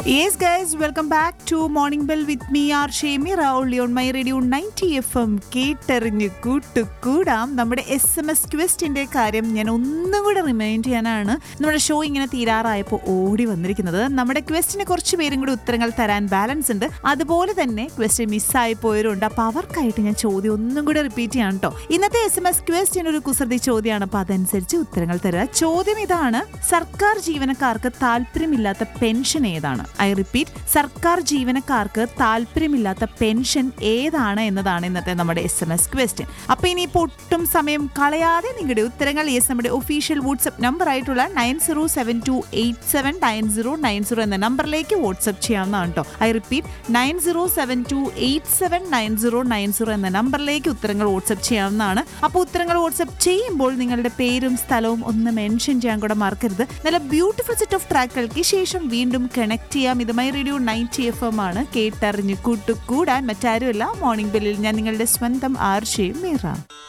yes guys welcome back to morning bell with me R Shemira only on my radio ninety F M കേട്ടെറിഞ്ഞ് കൂട്ടുകൂടാം നമ്മുടെ S M S ക്വസ്റ്റിന്റെ കാര്യം ഞാൻ ഒന്നും കൂടെ റിമൈൻഡ് ചെയ്യാനാണ് നമ്മുടെ ഷോ ഇങ്ങനെ തീരാറായപ്പോൾ ഓടി വന്നിരിക്കുന്നത് നമ്മുടെ ക്വസ്റ്റിന് കുറച്ച് പേരും കൂടി ഉത്തരങ്ങൾ തരാൻ ബാലൻസ് ഉണ്ട് അതുപോലെ തന്നെ ക്വസ്റ്റ്യൻ മിസ്സായി പോയവരുണ്ട് അപ്പോൾ അവർക്കായിട്ട് ഞാൻ ചോദ്യം ഒന്നും കൂടെ റിപ്പീറ്റ് ചെയ്യാം കേട്ടോ ഇന്നത്തെ എസ് എം എസ് ക്വസ്റ്റ്യൻ ഒരു കുസൃതി ചോദ്യമാണ് അപ്പോൾ അതനുസരിച്ച് ഉത്തരങ്ങൾ തരിക ചോദ്യം ഇതാണ് സർക്കാർ ജീവനക്കാർക്ക് താല്പര്യമില്ലാത്ത പെൻഷൻ ഏതാണ് ഐ റിപ്പീറ്റ് സർക്കാർ ജീവനക്കാർക്ക് താല്പര്യമില്ലാത്ത പെൻഷൻ ഏതാണ് എന്നതാണ് ഇന്നത്തെ നമ്മുടെ എസ് എം എസ് ക്വസ്റ്റ്യൻ അപ്പൊ ഇനിയിപ്പോൾ ഒട്ടും സമയം കളയാതെ നിങ്ങളുടെ ഉത്തരങ്ങൾ യെസ് നമ്മുടെ ഒഫീഷ്യൽ വാട്സ്ആപ്പ് നമ്പർ ആയിട്ടുള്ള nine zero seven two eight seven nine zero nine zero എന്ന നമ്പറിലേക്ക് വാട്സ്ആപ്പ് ചെയ്യാവുന്നതാണ് കേട്ടോ I repeat nine zero seven two eight seven nine zero nine zero എന്ന നമ്പറിലേക്ക് ഉത്തരങ്ങൾ വാട്സ്ആപ്പ് ചെയ്യാവുന്നതാണ് അപ്പോൾ ഉത്തരങ്ങൾ വാട്സ്ആപ്പ് ചെയ്യുമ്പോൾ നിങ്ങളുടെ പേരും സ്ഥലവും ഒന്ന് മെൻഷൻ ചെയ്യാൻ കൂടെ മറക്കരുത് നല്ല ബ്യൂട്ടിഫുൾ സെറ്റ് ഓഫ് ട്രാക്കുകൾക്ക് ശേഷം വീണ്ടും കണക്ട് ചെയ്യാം ഇത് my radio ninety F M ആണ് കേട്ടറിഞ്ഞ് കൂട്ടുകൂടാൻ മറ്റാരുമല്ല മോർണിംഗ് ബെല്ലിൽ ഞാൻ നിങ്ങളുടെ സ്വന്തം ആർഷയും മീറ